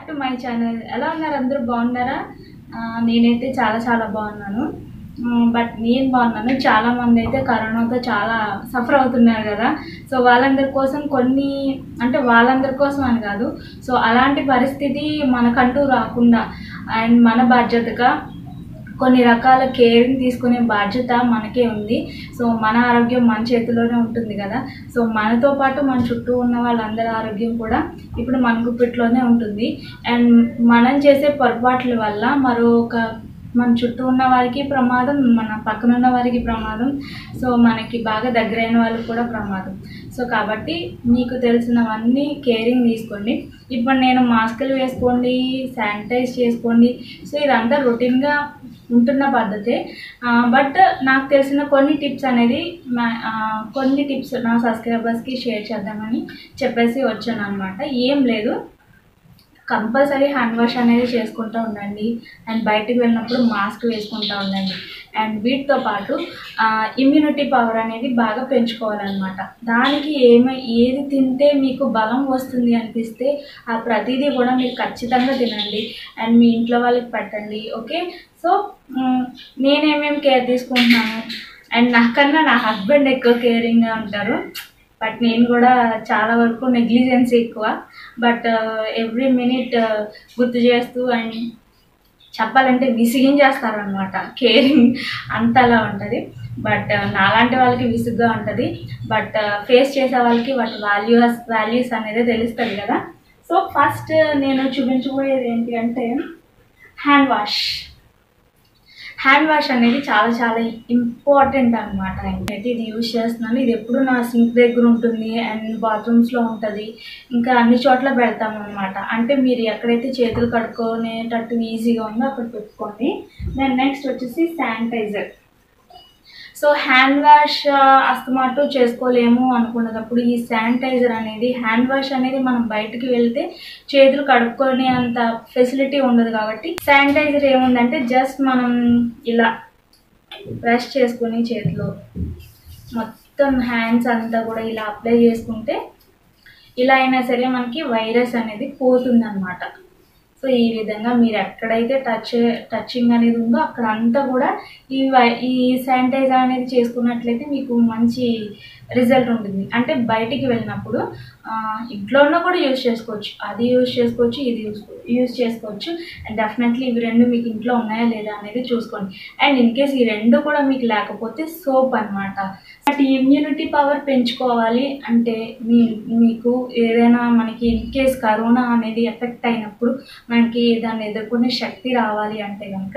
To my channel ఎలా ఉన్నారు అందరూ బాగున్నారా ఆ, నేనైతే చాలా చాలా బాగున్నాను బట్ నేను బాగున్నాను చాలా మంది అయితే కరోనాతో చాలా సఫర్ అవుతున్నారు కదా సో వాళ్ళందరి కోసం కొన్ని అంటే వాళ్ళందరి కోసం అని కాదు సో అలాంటి పరిస్థితి మనకంటూ రాకుండా అండ్ మన బాధ్యతగా కొన్ని రకాల కేరింగ్ తీసుకునే బాధ్యత మనకే ఉంది సో మన ఆరోగ్యం మన చేతిలోనే ఉంటుంది కదా సో మనతో పాటు మన చుట్టూ ఉన్న వాళ్ళందరి ఆరోగ్యం కూడా ఇప్పుడు మన గుప్పిట్లోనే ఉంటుంది అండ్ మనం చేసే పొరపాట్ల వల్ల మరొక మన చుట్టూ ఉన్న వారికి ప్రమాదం మన పక్కన ఉన్న వారికి ప్రమాదం సో మనకి బాగా దగ్గరైన వాళ్ళకి కూడా ప్రమాదం సో కాబట్టి మీకు తెలిసినవన్నీ కేరింగ్ తీసుకోండి ఇప్పుడు నేను మాస్కులు వేసుకోండి శానిటైజ్ చేసుకోండి సో ఇదంతా రొటీన్గా ఉంటున్న పద్ధతే బట్ నాకు తెలిసిన కొన్ని టిప్స్ అనేది మా- ఆ, కొన్ని టిప్స్ నా సబ్స్క్రైబర్స్కి షేర్ చేద్దామని చెప్పేసి వచ్చాను అనమాట ఏం లేదు కంపల్సరీ హ్యాండ్ వాష్ అనేది చేసుకుంటూ ఉండండి అండ్ బయటికి వెళ్ళినప్పుడు మాస్క్ వేసుకుంటూ ఉండండి అండ్ వీటితో పాటు ఇమ్యూనిటీ పవర్ అనేది బాగా పెంచుకోవాలన్నమాట దానికి ఏమై ఏది తింటే మీకు బలం వస్తుంది అనిపిస్తే ఆ ప్రతిదీ కూడా మీరు ఖచ్చితంగా తినండి అండ్ మీ ఇంట్లో వాళ్ళకి పెట్టండి ఓకే సో మ్, నేనేమేమి కేర్ తీసుకుంటున్నాను అండ్ నాకన్నా నా హస్బెండ్ ఎక్కువ కేరింగ్గా ఉంటారు బట్ నేను కూడా చాలా వరకు నెగ్లిజెన్స్ ఎక్కువ బట్ ఎవ్రీ మినిట్ గుర్తు చేస్తూ అండ్ చెప్పాలంటే విసిగించేస్తారు అనమాట కేరింగ్ అంతలా ఉంటుంది బట్ నాలాంటి వాళ్ళకి విసుగ్గా ఉంటుంది బట్ ఫేస్ చేసే వాళ్ళకి వాటి వాల్యూస్ వాల్యూస్ అనేది తెలుస్తుంది కదా సో ఫస్ట్ నేను చూపించబోయేది ఏంటి అంటే హ్యాండ్ వాష్ హ్యాండ్ వాష్ అనేది చాలా చాలా ఇంపార్టెంట్ అనమాట అయితే ఇది యూజ్ చేస్తున్నాను ఇది ఎప్పుడు నా సింక్ దగ్గర ఉంటుంది అండ్ బాత్రూమ్స్లో ఉంటుంది ఇంకా అన్ని చోట్ల పెడతాం అనమాట అంటే మీరు ఎక్కడైతే చేతులు కడుక్కునేటట్టు ఈజీగా ఉందో అక్కడ పెట్టుకోండి దెన్ నెక్స్ట్ వచ్చేసి శానిటైజర్ సో హ్యాండ్ వాష్ అస్తమాటు చేసుకోలేము అనుకున్నప్పుడు ఈ శానిటైజర్ అనేది హ్యాండ్ వాష్ అనేది మనం బయటికి వెళ్తే చేతులు కడుక్కొని అంత ఫెసిలిటీ ఉండదు కాబట్టి శానిటైజర్ ఏముందంటే జస్ట్ మనం ఇలా బ్రష్ చేసుకొని చేతిలో మొత్తం హ్యాండ్స్ అంతా కూడా ఇలా అప్లై చేసుకుంటే ఇలా అయినా సరే మనకి వైరస్ అనేది పోతుందన్నమాట సో ఈ విధంగా మీరు ఎక్కడైతే టచ్ టచింగ్ అనేది ఉందో అక్కడ అంతా కూడా ఈ వై- ఈ శానిటైజర్ అనేది చేసుకున్నట్లయితే మీకు మంచి రిజల్ట్ ఉంటుంది అంటే బయటికి వెళ్ళినప్పుడు ఆ, ఇంట్లో ఉన్న కూడా యూజ్ చేసుకోవచ్చు అది యూజ్ చేసుకోవచ్చు ఇది యూజ్ యూజ్ చేసుకోవచ్చు అండ్ డెఫినెట్లీ ఇవి రెండు మీకు ఇంట్లో ఉన్నాయా లేదా అనేది చూసుకోండి అండ్ ఇన్ కేస్ ఈ రెండు కూడా మీకు లేకపోతే సోప్ అనమాట బట్ ఇమ్యూనిటీ పవర్ పెంచుకోవాలి అంటే మీ మీకు ఏదైనా మనకి ఇన్ కేస్ కరోనా అనేది ఎఫెక్ట్ అయినప్పుడు మనకి దాన్ని ఎదుర్కొనే శక్తి రావాలి అంటే కనుక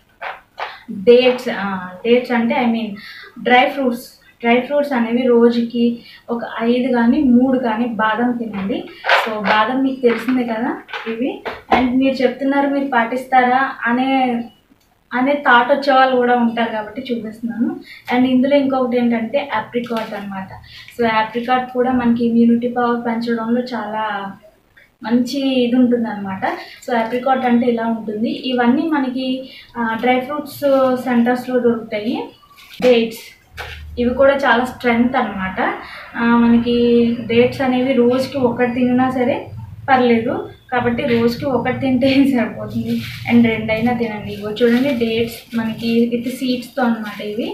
డేట్స్ డేట్స్ అంటే I mean dry fruits dry fruits అనేవి రోజుకి ఒక ఐదు కానీ మూడు కానీ బాదం తినండి సో బాదం మీకు తెలిసిందే కదా ఇవి అండ్ మీరు చెప్తున్నారు మీరు పాటిస్తారా అనే అనే థాట్ వచ్చే వాళ్ళు కూడా ఉంటారు కాబట్టి చూపిస్తున్నాను అండ్ ఇందులో ఇంకొకటి ఏంటంటే యాప్రికాట్ అనమాట సో యాప్రికాట్ కూడా మనకి ఇమ్యూనిటీ పవర్ పెంచడంలో చాలా మంచి ఇది ఉంటుంది అనమాట సో యాప్రికాట్ అంటే ఇలా ఉంటుంది ఇవన్నీ మనకి డ్రై ఫ్రూట్స్ సెంటర్స్లో దొరుకుతాయి డేట్స్ ఇవి కూడా చాలా స్ట్రెంగ్త్ అనమాట మనకి డేట్స్ అనేవి రోజుకి ఒకటి తిన్నా సరే పర్లేదు కాబట్టి రోజుకి ఒకటి తింటే సరిపోతుంది అండ్ రెండైనా తినండి ఇగో చూడండి డేట్స్ మనకి విత్ సీడ్స్తో అనమాట ఇవి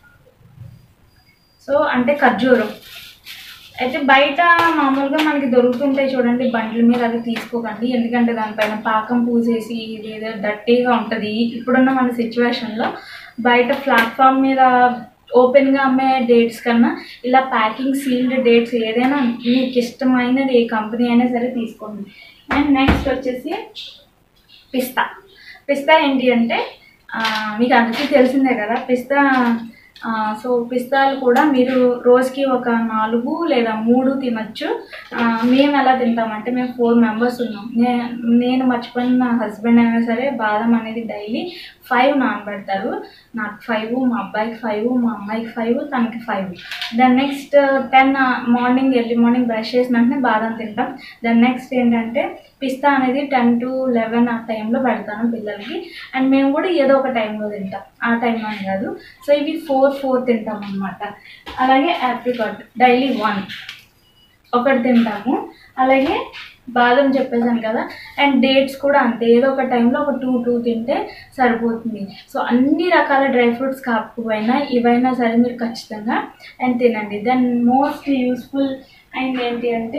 సో అంటే ఖర్జూరం అయితే బయట మామూలుగా మనకి దొరుకుతుంటాయి చూడండి బండ్ల మీద అవి తీసుకోకండి ఎందుకంటే దానిపైన పాకం పూసేసి ఇది ఏదో డర్టీగా ఉంటుంది ఇప్పుడున్న మన సిచ్యువేషన్లో బయట ప్లాట్ఫామ్ మీద ఓపెన్గా అమ్మే డేట్స్ కన్నా ఇలా ప్యాకింగ్ సీల్డ్ డేట్స్ ఏదైనా మీకు ఇష్టమైనది ఏ కంపెనీ అయినా సరే తీసుకోండి అండ్ నెక్స్ట్ వచ్చేసి పిస్తా పిస్తా ఏంటి అంటే ఆ, మీకు అందరికీ తెలిసిందే కదా పిస్తా ఆ, సో పిస్తాలు కూడా మీరు రోజుకి ఒక నాలుగు లేదా మూడు తినొచ్చు ఆ, మేము ఎలా తింటామంటే మేము ఫోర్ మెంబర్స్ ఉన్నాం నే- నేను మర్చిపోయిన నా హస్బెండ్ అయినా సరే బాదం అనేది డైలీ ఫైవ్ నానబెడతారు నాకు ఫైవ్ మా అబ్బాయికి ఫైవ్ మా అమ్మాయికి ఫైవ్ తనకి five then next ten morning early morning brush చేసిన వెంటనే బాదం తింటాం దెన్ నెక్స్ట్ ఏంటంటే పిస్తా అనేది టెన్ టు లెవెన్ ఆ టైంలో పెడతాను పిల్లలకి అండ్ మేము కూడా ఏదో ఒక టైంలో తింటాం ఆ టైంలో అని కాదు సో ఇవి ఫోర్ ఫోర్ తింటాం అనమాట అలాగే యాప్రికాట్ డైలీ వన్ ఒకటి తింటాము అలాగే బాదం చెప్పేసాను కదా అండ్ డేట్స్ కూడా అంతే ఏదో ఒక టైంలో ఒక టూ టూ తింటే సరిపోతుంది సో అన్ని రకాల డ్రై ఫ్రూట్స్ కాకపోయినా ఇవైనా సరే మీరు ఖచ్చితంగా అండ్ తినండి దెన్ మోస్ట్ యూస్ఫుల్ అండ్ ఏంటి అంటే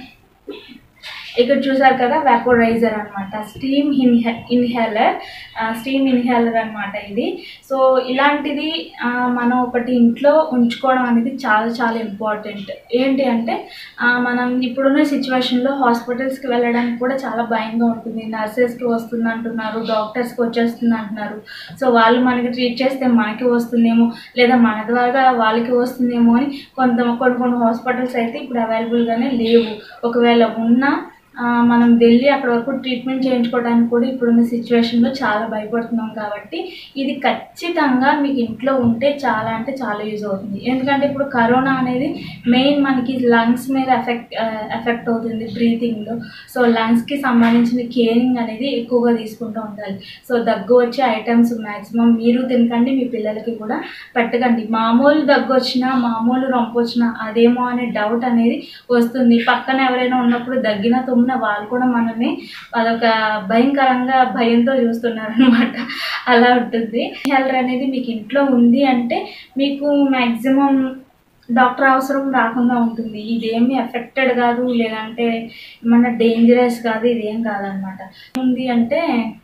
ఇక్కడ చూసారు కదా వ్యాపోరైజర్ అనమాట స్టీమ్ ఇన్హే ఇన్హేలర్ స్టీమ్ ఇన్హేలర్ అనమాట ఇది సో ఇలాంటిది ఆ, మనం ఒకటి ఇంట్లో ఉంచుకోవడం అనేది చాలా చాలా ఇంపార్టెంట్ ఏంటి అంటే ఆ, మనం ఇప్పుడున్న సిచ్యువేషన్లో హాస్పిటల్స్కి వెళ్ళడానికి కూడా చాలా భయంగా ఉంటుంది నర్సెస్కి వస్తుంది అంటున్నారు డాక్టర్స్కి వచ్చేస్తుంది అంటున్నారు సో వాళ్ళు మనకి ట్రీట్ చేస్తే మనకి వస్తుందేమో లేదా మన ద్వారా వాళ్ళకి వస్తుందేమో అని కొంత కొన్ని కొన్ని హాస్పిటల్స్ అయితే ఇప్పుడు అవైలబుల్గానే లేవు ఒకవేళ ఉన్నా ఆ, మనం వెళ్ళి అక్కడ వరకు ట్రీట్మెంట్ చేయించుకోవడానికి కూడా ఇప్పుడున్న సిచ్యువేషన్లో చాలా భయపడుతున్నాం కాబట్టి ఇది ఖచ్చితంగా మీకు ఇంట్లో ఉంటే చాలా అంటే చాలా యూజ్ అవుతుంది ఎందుకంటే ఇప్పుడు కరోనా అనేది మెయిన్ మనకి లంగ్స్ మీద ఎఫెక్ట్ ఎఫెక్ట్ అవుతుంది బ్రీతింగ్లో సో లంగ్స్కి సంబంధించిన కేరింగ్ అనేది ఎక్కువగా తీసుకుంటూ ఉండాలి సో దగ్గు వచ్చే ఐటమ్స్ మ్యాక్సిమం మీరు తినకండి మీ పిల్లలకి కూడా పెట్టకండి మామూలు దగ్గు వచ్చినా మామూలు రొంపు వచ్చినా అదేమో అనే డౌట్ అనేది వస్తుంది పక్కన ఎవరైనా ఉన్నప్పుడు దగ్గిన తుమ్మిన వాళ్ళు కూడా మనల్ని అదొక భయంకరంగా భయంతో చూస్తున్నారు అనమాట అలా ఉంటుంది హెల్త్ అనేది మీకు ఇంట్లో ఉంది అంటే మీకు మ్యాక్సిమం డాక్టర్ అవసరం రాకుండా ఉంటుంది ఇదేమి ఎఫెక్టెడ్ కాదు లేదంటే ఏమన్నా డేంజరస్ కాదు ఇదేం కాదనమాట ఉంది అంటే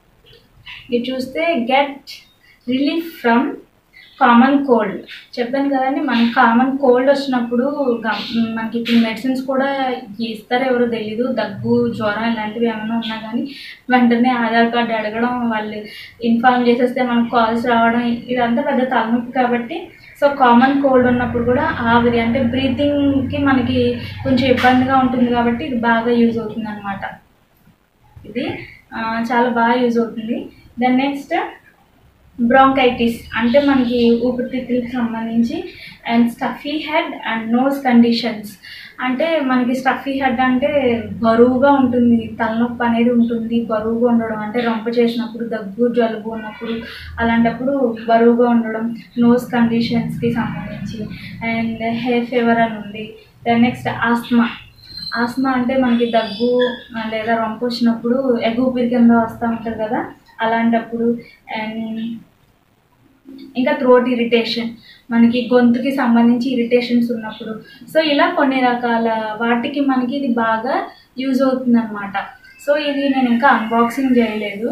మీరు చూస్తే get relief from common cold చెప్పాను కదండి మనకి కామన్ కోల్డ్ వచ్చినప్పుడు గమ్- మనకి ఇప్పుడు మెడిసిన్స్ కూడా ఇస్తారు ఎవరో తెలీదు దగ్గు జ్వరం ఇలాంటివి ఏమైనా ఉన్నా కానీ వెంటనే ఆధార్ కార్డు అడగడం వాళ్ళు ఇన్ఫార్మ్ చేసేస్తే మనకు కాల్స్ రావడం ఇదంతా పెద్ద తలనొప్పి కాబట్టి సో కామన్ కోల్డ్ ఉన్నప్పుడు కూడా ఆవిరి అంటే బ్రీతింగ్కి మనకి కొంచెం ఇబ్బందిగా ఉంటుంది కాబట్టి ఇది బాగా యూజ్ అవుతుంది అనమాట ఇది ఆ, చాలా బాగా యూజ్ అవుతుంది దెన్ నెక్స్ట్ బ్రాంకైటిస్ అంటే మనకి ఊపిరితిత్తులకు సంబంధించి and stuffy head and nose conditions అంటే మనకి స్టఫీ హెడ్ అంటే బరువుగా ఉంటుంది తలనొప్పి అనేది ఉంటుంది బరువుగా ఉండడం అంటే రొంప చేసినప్పుడు దగ్గు జలుబు ఉన్నప్పుడు అలాంటప్పుడు బరువుగా ఉండడం నోస్ కండిషన్స్కి సంబంధించి అండ్ హెయిర్ ఫీవర్ అని ఉంది దెన్ నెక్స్ట్ ఆస్మా ఆస్మా అంటే మనకి దగ్గు ఆ, లేదా రొంపు వచ్చినప్పుడు ఎగుపిరి కింద వస్తూ ఉంటుంది కదా అలాంటప్పుడు అండ్ ఇంకా థ్రోట్ ఇరిటేషన్ మనకి గొంతుకి సంబంధించి ఇరిటేషన్స్ ఉన్నప్పుడు సో ఇలా కొన్ని రకాల వాటికి మనకి ఇది బాగా యూజ్ అవుతుంది అనమాట సో ఇది నేను ఇంకా అన్బాక్సింగ్ చేయలేదు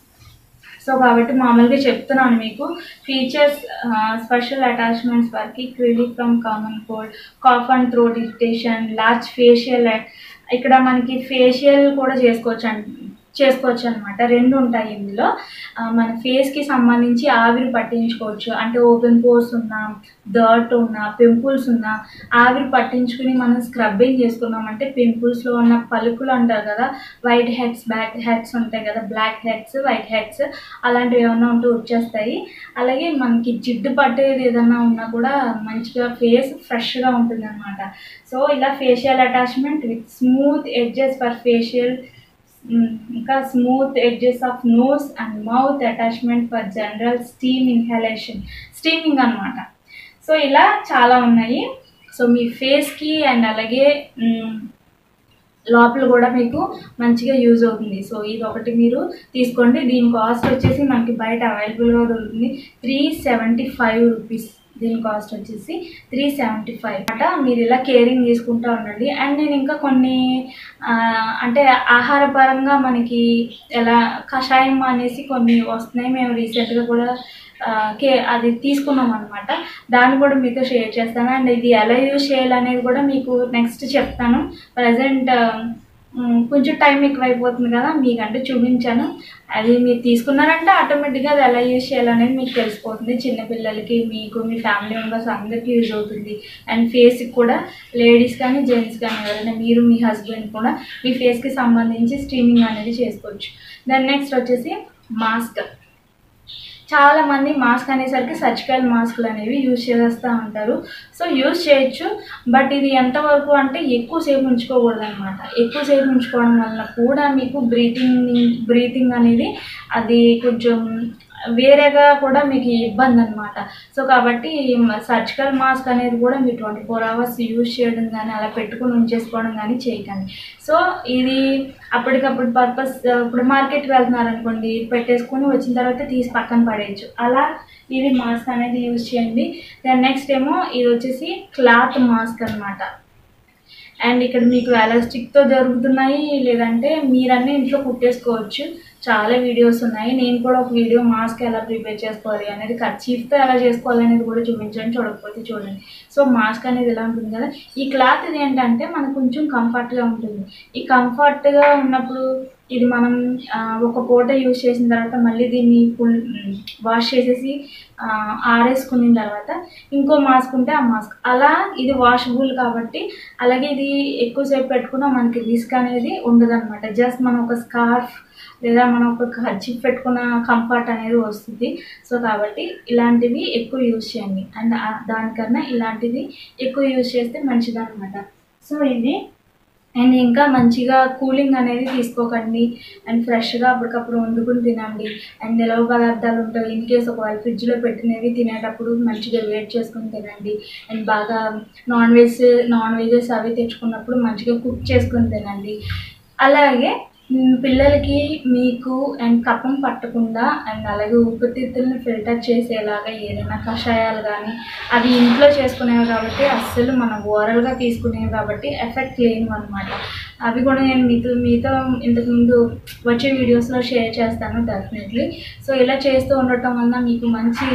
సో కాబట్టి మామూలుగా చెప్తున్నాను మీకు ఫీచర్స్ స్పెషల్ అటాచ్మెంట్స్ వరకు relief from common cold cough and throat irritation large facial ఇక్కడ మనకి ఫేషియల్ కూడా చేసుకోవచ్చు అండి చేసుకోవచ్చు అనమాట రెండు ఉంటాయి ఇందులో ఆ, మన ఫేస్కి సంబంధించి ఆవిరి పట్టించుకోవచ్చు అంటే ఓపెన్ పోర్స్ ఉన్నా డర్ట్ ఉన్నా పింపుల్స్ ఉన్నా ఆవిరి పట్టించుకుని మనం స్క్రబ్బింగ్ చేసుకున్నామంటే పింపుల్స్లో ఉన్న పలుకులు అంటారు కదా వైట్ హెడ్స్ బ్లాక్ హెడ్స్ ఉంటాయి కదా బ్లాక్ హెడ్స్ వైట్ హెడ్స్ అలాంటివి ఏమైనా ఉంటే వచ్చేస్తాయి అలాగే మనకి జిడ్డు పట్టేది ఏదైనా ఉన్నా కూడా మంచిగా ఫేస్ ఫ్రెష్గా ఉంటుంది అనమాట సో ఇలా facial attachment with smooth edges for facial ఇంకా smooth edges of nose and mouth attachment for general steam inhalation steaming అనమాట సో ఇలా చాలా ఉన్నాయి సో మీ ఫేస్కి అండ్ అలాగే మ్, లోపల కూడా మీకు మంచిగా యూజ్ అవుతుంది సో ఇది ఒకటి మీరు తీసుకోండి దీని కాస్ట్ వచ్చేసి మనకి బయట అవైలబుల్గా దొరుకుతుంది త్రీ సెవెంటీ ఫైవ్ రూపీస్ దీని కాస్ట్ వచ్చేసి త్రీ సెవెంటీ ఫైవ్ అట మీరు ఇలా కేరింగ్ తీసుకుంటూ ఉండండి అండ్ నేను ఇంకా కొన్ని ఆ, అంటే ఆహారపరంగా మనకి ఎలా కషాయం అనేసి కొన్ని వస్తున్నాయి మేము రీసెంట్గా కూడా ఆ, కే అది తీసుకున్నాం అనమాట దాన్ని కూడా మీతో షేర్ చేస్తాను అండ్ ఇది ఎలా యూజ్ చేయాలనేది కూడా మీకు నెక్స్ట్ చెప్తాను ప్రజెంట్ కొంచెం టైం ఎక్కువైపోతుంది కదా మీకంటే చూపించాను అది మీరు తీసుకున్నారంటే ఆటోమేటిక్గా అది ఎలా యూజ్ చేయాలనేది మీకు తెలిసిపోతుంది చిన్నపిల్లలకి మీకు మీ ఫ్యామిలీ మెంబర్స్ అందరికీ యూజ్ అవుతుంది అండ్ ఫేస్కి కూడా లేడీస్ కానీ జెంట్స్ కానీ ఎవరైనా మీరు మీ హస్బెండ్ కూడా మీ ఫేస్కి సంబంధించి స్ట్రీమింగ్ అనేది చేసుకోవచ్చు దాని నెక్స్ట్ వచ్చేసి మాస్క్ చాలా మంది మాస్క్ అనేసరికి సర్జికల్ మాస్క్లు అనేవి యూజ్ చేస్తూ ఉంటారు సో యూజ్ చేయొచ్చు బట్ ఇది ఎంతవరకు అంటే ఎక్కువసేపు ఉంచుకోకూడదు అనమాట ఎక్కువసేపు ఉంచుకోవడం వల్ల కూడా మీకు బ్రీతింగ్ బ్రీతింగ్ అనేది అది కొంచెం వేరేగా కూడా మీకు ఇబ్బంది అనమాట సో కాబట్టి సర్జికల్ మాస్క్ అనేది కూడా మీరు ట్వంటీ ఫోర్ అవర్స్ యూజ్ చేయడం కానీ అలా పెట్టుకుని ఉంచేసుకోవడం కానీ చేయకండి సో ఇది అప్పటికప్పుడు పర్పస్ ఇప్పుడు మార్కెట్కి వెళ్తున్నారు అనుకోండి పెట్టేసుకొని వచ్చిన తర్వాత తీసి పక్కన పడేయచ్చు అలా ఇది మాస్క్ అనేది యూజ్ చేయండి దాని నెక్స్ట్ ఏమో ఇది వచ్చేసి క్లాత్ మాస్క్ అన్నమాట అండ్ ఇక్కడ మీకు ఎలాస్టిక్తో జరుగుతున్నాయి లేదంటే మీరన్నీ ఇంట్లో కుట్టేసుకోవచ్చు చాలా వీడియోస్ ఉన్నాయి నేను కూడా ఒక వీడియో మాస్క్ ఎలా ప్రిపేర్ చేసుకోవాలి అనేది కర్చీఫ్తో ఎలా చేసుకోవాలి అనేది కూడా చూపించాను చూడకపోతే చూడండి సో మాస్క్ అనేది ఇలా ఉంటుంది కదా ఈ క్లాత్ ఇది ఏంటంటే మనకు కొంచెం కంఫర్ట్గా ఉంటుంది ఈ కంఫర్ట్గా ఉన్నప్పుడు ఇది మనం ఆ, ఒక పూట యూజ్ చేసిన తర్వాత మళ్ళీ దీన్ని ఫుల్ వాష్ చేసేసి ఆ, ఆరేసుకున్న తర్వాత ఇంకో మాస్క్ ఉంటే ఆ మాస్క్ అలా ఇది వాషబుల్ కాబట్టి అలాగే ఇది ఎక్కువసేపు పెట్టుకున్నా మనకి రిస్క్ అనేది ఉండదు అనమాట జస్ట్ మనం ఒక స్కార్ఫ్ లేదా మనం ఒక ఖర్చు పెట్టుకున్న కంఫర్ట్ అనేది వస్తుంది సో కాబట్టి ఇలాంటివి ఎక్కువ యూజ్ చేయండి అండ్ ఆ- దానికన్నా ఇలాంటివి ఎక్కువ యూజ్ చేస్తే మంచిది అనమాట సో ఇది అండ్ ఇంకా మంచిగా కూలింగ్ అనేది తీసుకోకండి అండ్ ఫ్రెష్గా అప్పటికప్పుడు వండుకుని తినండి అండ్ నిలవ పదార్థాలు ఉంటాయి ఇన్ కేస్ ఒకవేళ ఫ్రిడ్జ్లో పెట్టినవి తినేటప్పుడు మంచిగా వేడి చేసుకుని తినండి అండ్ బాగా నాన్ వెజ్ నాన్ వెజెస్ అవి తెచ్చుకున్నప్పుడు మంచిగా కుక్ చేసుకుని తినండి అలాగే మ్, పిల్లలకి మీకు అండ్ కఫం పట్టకుండా అండ్ అలాగే ఊపిరితిత్తుల్ని ఫిల్టర్ చేసేలాగా ఏదైనా కషాయాలు కానీ అవి ఇంట్లో చేసుకునేవి కాబట్టి అస్సలు మనం ఓరల్గా తీసుకునేవి కాబట్టి ఎఫెక్ట్ లేనివి అనమాట అవి కూడా నేను మీతో మీతో ఇంతకుముందు వచ్చే వీడియోస్లో షేర్ చేస్తాను డెఫినెట్లీ సో ఇలా చేస్తూ ఉండటం వల్ల మీకు మంచి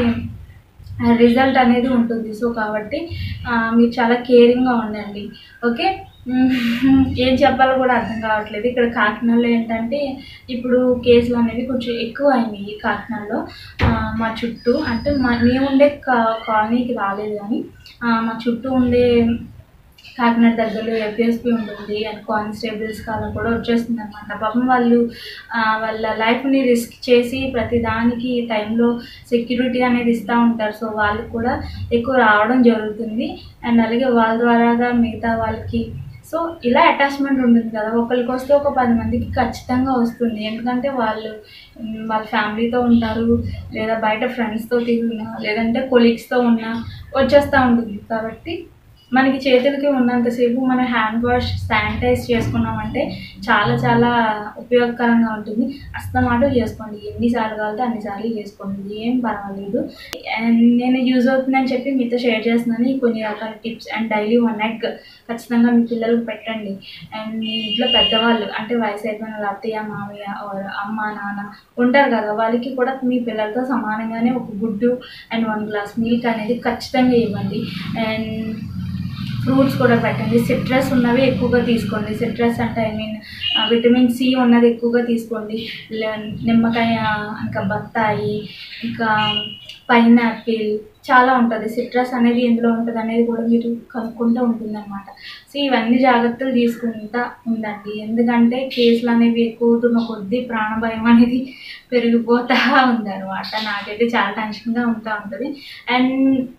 రిజల్ట్ అనేది ఉంటుంది సో కాబట్టి ఆ, మీరు చాలా కేరింగ్గా ఉండండి ఓకే మ్మ్. ఏం చెప్పాలో కూడా అర్థం కావట్లేదు ఇక్కడ కాకినాడలో ఏంటంటే ఇప్పుడు కేసులు అనేవి కొంచెం ఎక్కువ అయినాయి కాకినాడలో ఆ, మా చుట్టూ అంటే మా మేము ఉండే కా కాలనీకి రాలేదు కానీ ఆ, మా చుట్టూ ఉండే కాకినాడ దగ్గరలో ఎఫ్ఎస్పి ఉంటుంది అండ్ కానిస్టేబుల్స్ కాలం కూడా వచ్చేస్తుంది అనమాట పాపం వాళ్ళు ఆ, వాళ్ళ లైఫ్ని రిస్క్ చేసి ప్రతి దానికి టైంలో సెక్యూరిటీ అనేది ఇస్తూ ఉంటారు సో వాళ్ళకి కూడా ఎక్కువ రావడం జరుగుతుంది అండ్ అలాగే వాళ్ళ ద్వారాగా మిగతా వాళ్ళకి సో ఇలా అటాచ్మెంట్ ఉంటుంది కదా ఒకరికి వస్తే ఒక పది మందికి ఖచ్చితంగా వస్తుంది ఎందుకంటే వాళ్ళు మ్, వాళ్ళ ఫ్యామిలీతో ఉంటారు లేదా బయట ఫ్రెండ్స్తో తిరిగినా లేదంటే కొలీగ్స్తో ఉన్నా వచ్చేస్తూ ఉంటుంది కాబట్టి మనకి చేతులకి ఉన్నంతసేపు మనం హ్యాండ్ వాష్ శానిటైజ్ చేసుకున్నామంటే చాలా చాలా ఉపయోగకరంగా ఉంటుంది అస్తమాటు చేసుకోండి ఎన్నిసార్లు కావాలంటే అన్నిసార్లు చేసుకోండి ఏం పర్వాలేదు అండ్ నేను యూజ్ అవుతుందని చెప్పి మీతో షేర్ చేస్తున్నాను ఈ కొన్ని రకాల tips and daily one egg ఖచ్చితంగా మీ పిల్లలకు పెట్టండి అండ్ మీ ఇంట్లో పెద్దవాళ్ళు అంటే వయసు అయిపోయిన వాళ్ళ అత్తయ్య మామయ్య or అమ్మ నాన్న ఉంటారు కదా వాళ్ళకి కూడా మీ పిల్లలతో సమానంగానే ఒక గుడ్డు అండ్ వన్ గ్లాస్ మిల్క్ అనేది ఖచ్చితంగా ఇవ్వండి అండ్ ఫ్రూట్స్ కూడా పెట్టండి సిట్రస్ ఉన్నవి ఎక్కువగా తీసుకోండి సిట్రస్ అంటే ఐ మీన్ విటమిన్ సి ఉన్నది ఎక్కువగా తీసుకోండి ల- నిమ్మకాయ ఇంకా బత్తాయి ఇంకా పైనాపిల్ చాలా ఉంటుంది సిట్రస్ అనేది ఎందులో ఉంటుంది అనేది కూడా మీరు కనుక్కుంటూ ఉంటుంది అనమాట సో ఇవన్నీ జాగ్రత్తలు తీసుకుంటా ఉండండి ఎందుకంటే కేసులు అనేవి ఎక్కువ అవుతున్న కొద్దీ ప్రాణభయం అనేది పెరిగిపోతూ ఉందన్నమాట నాకైతే చాలా టెన్షన్గా ఉంటూ ఉంటుంది అండ్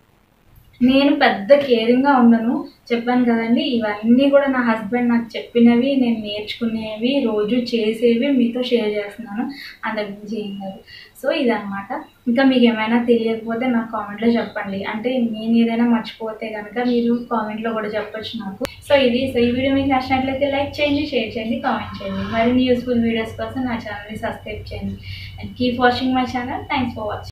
నేను పెద్ద కేరింగ్గా ఉండను చెప్పాను కదండి ఇవన్నీ కూడా నా హస్బెండ్ నాకు చెప్పినవి నేను నేర్చుకునేవి రోజు చేసేవి మీతో షేర్ చేస్తున్నాను అంతకుమించి ఏం కాదు సో ఇదనమాట ఇంకా మీకు ఏమైనా తెలియకపోతే నాకు కామెంట్లో చెప్పండి అంటే నేను ఏదైనా మర్చిపోతే కనుక మీరు కామెంట్లో కూడా చెప్పొచ్చు నాకు సో ఇది సో ఈ వీడియో మీకు నచ్చినట్లయితే లైక్ చేయండి షేర్ చేయండి కామెంట్ చేయండి మరిన్ని యూస్ఫుల్ వీడియోస్ కోసం నా ఛానల్ని సబ్స్క్రైబ్ చేయండి and keep watching my channel thanks for watching